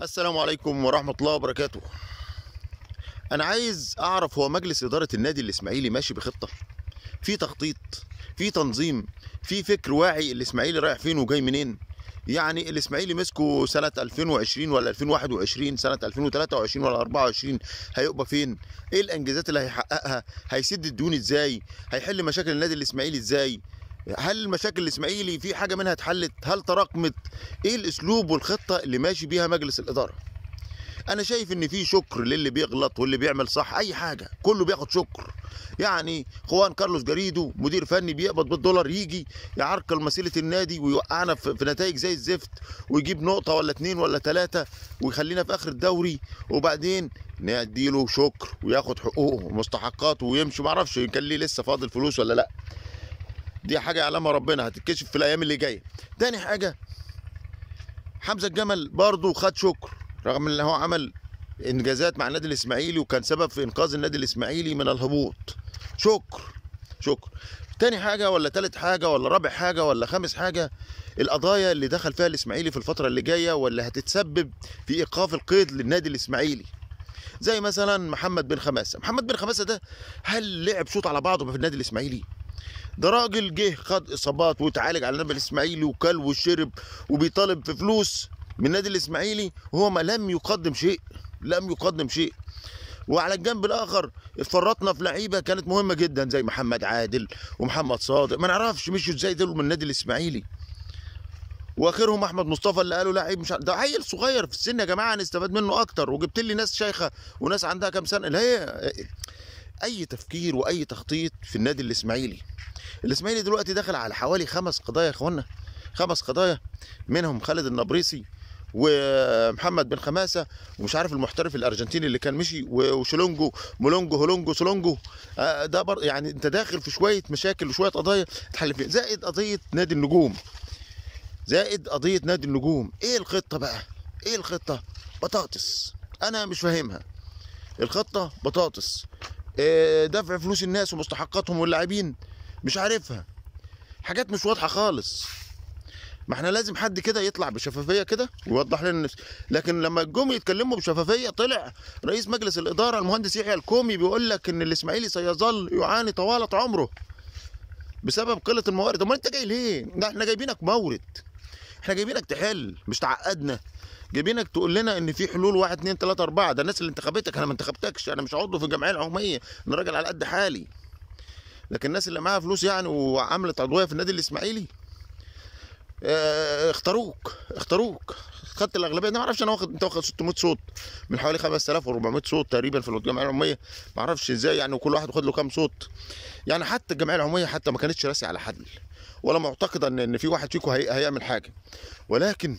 السلام عليكم ورحمة الله وبركاته أنا عايز أعرف هو مجلس إدارة النادي الإسماعيلي ماشي بخطة في تخطيط في تنظيم في فكر واعي الإسماعيلي رايح فين وجاي منين يعني الإسماعيلي مسكه سنة 2020 ولا 2021 سنة 2023 ولا 24 هيبقى فين إيه الإنجازات اللي هيحققها هيسد الديون إزاي هيحل مشاكل النادي الإسماعيلي إزاي هل المشاكل الإسماعيلي في حاجة منها اتحلت هل تراكمت ايه الاسلوب والخطه اللي ماشي بيها مجلس الاداره انا شايف ان في شكر للي بيغلط واللي بيعمل صح اي حاجه كله بياخد شكر يعني خوان كارلوس جريدو مدير فني بيقبض بالدولار يجي يعرقل مسيره النادي ويوقعنا في في نتائج زي الزفت ويجيب نقطه ولا اتنين ولا تلاته ويخلينا في اخر الدوري وبعدين نديله شكر وياخد حقوقه ومستحقاته ويمشي معرفش كان ليه لسه فاضل فلوس ولا لا دي حاجه يعلمها ربنا هتتكشف في الايام اللي جايه تاني حاجه حمزه الجمل برضه خد شكر رغم ان هو عمل انجازات مع النادي الاسماعيلي وكان سبب في انقاذ النادي الاسماعيلي من الهبوط شكر شكر تاني حاجه ولا تالت حاجه ولا رابع حاجه ولا خامس حاجه القضايا اللي دخل فيها الاسماعيلي في الفتره اللي جايه واللي هتتسبب في ايقاف القيد للنادي الاسماعيلي زي مثلا محمد بن خماسه محمد بن خماسه ده هل لعب شوط على بعضه في النادي الاسماعيلي ده راجل جه خد اصابات وتعالج على النادي الاسماعيلي وكل وشرب وبيطالب في فلوس من النادي الاسماعيلي وهو ما لم يقدم شيء لم يقدم شيء وعلى الجنب الاخر اتفرطنا في لعيبه كانت مهمه جدا زي محمد عادل ومحمد صادق ما نعرفش مشوا ازاي دول من النادي الاسماعيلي واخرهم احمد مصطفى اللي قالوا لعيب مش عارف- ده عيل صغير في السن يا جماعه نستفاد منه اكتر وجبت لي ناس شيخه وناس عندها كام سنه اللي هي اي تفكير واي تخطيط في النادي الاسماعيلي الاسماعيلي دلوقتي داخل على حوالي خمس قضايا يا اخوانا خمس قضايا منهم خالد النبريسي ومحمد بن خماسه ومش عارف المحترف الارجنتيني اللي كان مشي و- وشلونجو مولونجو هولونجو سولونجو آه، ده بر... يعني انت داخل في شويه مشاكل وشويه قضايا تحل فيها زائد قضيه نادي النجوم زائد قضيه نادي النجوم ايه الخطه بقى ايه الخطه بطاطس انا مش فاهمها الخطه بطاطس آه، دفع فلوس الناس ومستحقاتهم واللاعبين مش عارفها حاجات مش واضحه خالص ما احنا لازم حد كده يطلع بشفافيه كده ويوضح لنا النفس لكن لما جم يتكلموا بشفافيه طلع رئيس مجلس الاداره المهندس يحيى الكومي بيقول لك ان الاسماعيلي سيظل يعاني طوالة عمره بسبب قله الموارد امال انت جاي ليه ده احنا جايبينك مورد احنا جايبينك تحل مش تعقدنا جايبينك تقول لنا ان في حلول واحد اتنين تلاته اربعه ده الناس اللي انتخبتك انا ما انتخبتكش انا مش عضو في الجمعيه العموميه انا راجل على قد حالي لكن الناس اللي معاها فلوس يعني وعملت عضويه في النادي الاسماعيلي آه، اختاروك اختاروك خدت الاغلبيه ده ما اعرفش انا واخد انت واخد 600 صوت من حوالي 5400 صوت تقريبا في الجمعيه العموميه ما اعرفش ازاي يعني وكل واحد واخد له كام صوت يعني حتى الجمعيه العموميه حتى ما كانتش راسي على حد ولا معتقده ان ان في واحد فيكم هي... هيعمل حاجه ولكن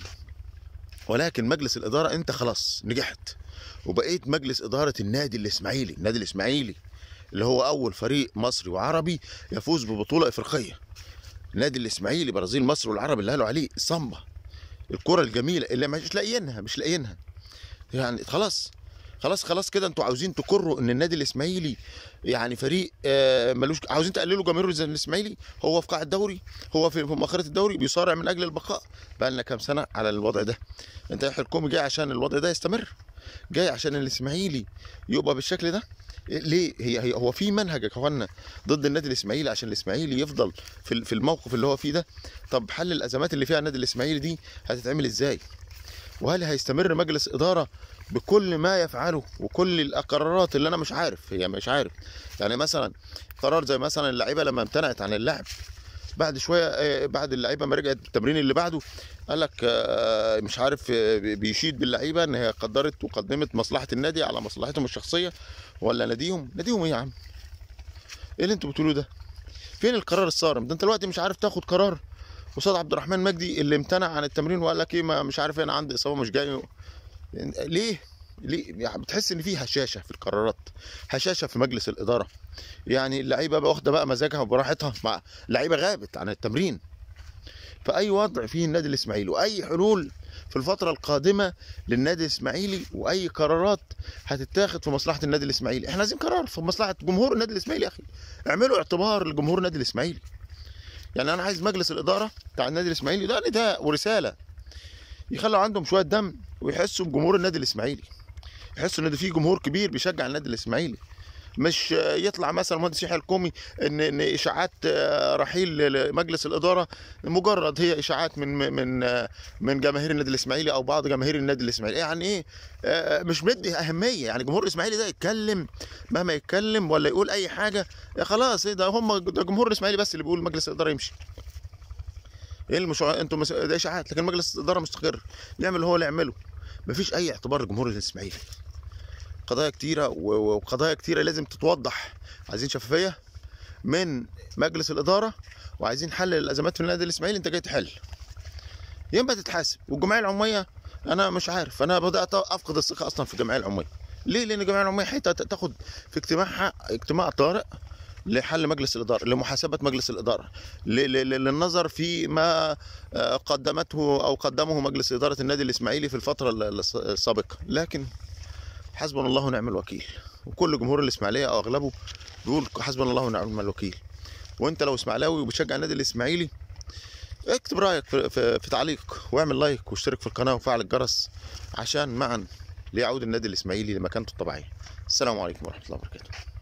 ولكن مجلس الاداره انت خلاص نجحت وبقيت مجلس اداره النادي الاسماعيلي النادي الاسماعيلي اللي هو اول فريق مصري وعربي يفوز ببطوله افريقيه النادي الاسماعيلي برازيل مصر والعرب اللي قالوا عليه الصمبا الكره الجميله اللي مش لاقيينها مش لاقيينها يعني خلاص خلاص خلاص كده انتوا عاوزين تقروا ان النادي الاسماعيلي يعني فريق آه، ملوش عاوزين تقللوا جماهيره زي الاسماعيلي هو في قاع الدوري هو في في مؤخره الدوري بيصارع من اجل البقاء بقى لنا كام سنه على الوضع ده انت يحيى الكومي جاي عشان الوضع ده يستمر جاي عشان الاسماعيلي يبقى بالشكل ده ليه هي, هي هو في منهج يا اخوانا ضد النادي الاسماعيلي عشان الاسماعيلي يفضل في ال- في الموقف اللي هو فيه ده طب حل الازمات اللي فيها النادي الاسماعيلي دي هتتعمل ازاي وهل هيستمر مجلس اداره بكل ما يفعله وكل القرارات اللي انا مش عارف هي مش عارف يعني مثلا قرار زي مثلا اللعيبه لما امتنعت عن اللعب بعد شويه آه، بعد اللعيبه ما رجعت التمرين اللي بعده قال لك آه، مش عارف آه، بيشيد باللعيبه ان هي قدرت وقدمت مصلحه النادي على مصلحتهم الشخصيه ولا ناديهم ناديهم ايه يا عم ايه اللي انتوا بتقولوه ده فين القرار الصارم ده انت دلوقتي مش عارف تاخد قرار قصاد عبد الرحمن مجدي اللي امتنع عن التمرين وقال لك ايه ما مش عارف إيه، انا عندي اصابه مش جاي ليه ليه يعني بتحس ان في هشاشه في القرارات هشاشه في مجلس الاداره يعني اللعيبه بقى واخده بقى مزاجها وبراحتها مع لعيبه غابت عن التمرين فاي وضع فيه النادي الاسماعيلي واي حلول في الفتره القادمه للنادي الاسماعيلي واي قرارات هتتاخد في مصلحه النادي الاسماعيلي احنا عايزين قرار في مصلحه جمهور النادي الاسماعيلي يا اخي اعملوا اعتبار لجمهور النادي الاسماعيلي يعني انا عايز مجلس الاداره بتاع النادي الاسماعيلي ده نداء ورساله يخلوا عندهم شويه دم ويحسوا بجمهور النادي الاسماعيلي يحسوا ان ده في جمهور كبير بيشجع النادي الاسماعيلي مش آه، يطلع مثلا مهندس يحيى الكومي ان ان اشاعات آه، رحيل لمجلس الاداره مجرد هي اشاعات من من آه، من جماهير النادي الاسماعيلي او بعض جماهير النادي الاسماعيلي يعني ايه آه، مش مدي اهميه يعني جمهور الاسماعيلي ده يتكلم مهما يتكلم ولا يقول اي حاجه يا خلاص ايه ده هم ده جمهور الاسماعيلي بس اللي بيقول مجلس الاداره يمشي ايه المشروع انتم مس... ده اشاعات لكن مجلس الاداره مستقر يعمل اللي هو اللي يعمله مفيش اي اعتبار لجمهور الاسماعيلي قضايا كتيره و- وقضايا كتيره لازم تتوضح عايزين شفافيه من مجلس الاداره وعايزين حل الازمات في النادي الاسماعيلي انت جاي تحل يا اما تتحاسب والجمعيه العموميه انا مش عارف انا بدات افقد الثقه اصلا في الجمعيه العموميه ليه لان الجمعيه العموميه حتى تاخد في اجتماعها اجتماع طارئ لحل مجلس الاداره لمحاسبه مجلس الاداره ل- ل- ل- للنظر في ما آه، قدمته او قدمه مجلس اداره النادي الاسماعيلي في الفتره ال- الس- السابقه لكن حسبنا الله ونعم الوكيل وكل جمهور الاسماعيليه او اغلبه بيقول حسبنا الله ونعم الوكيل وانت لو اسماعيلاوي وبتشجع النادي الاسماعيلي اكتب رايك في, في, في تعليق واعمل لايك واشترك في القناه وفعل الجرس عشان معا ليعود النادي الاسماعيلي لمكانته الطبيعيه السلام عليكم ورحمه الله وبركاته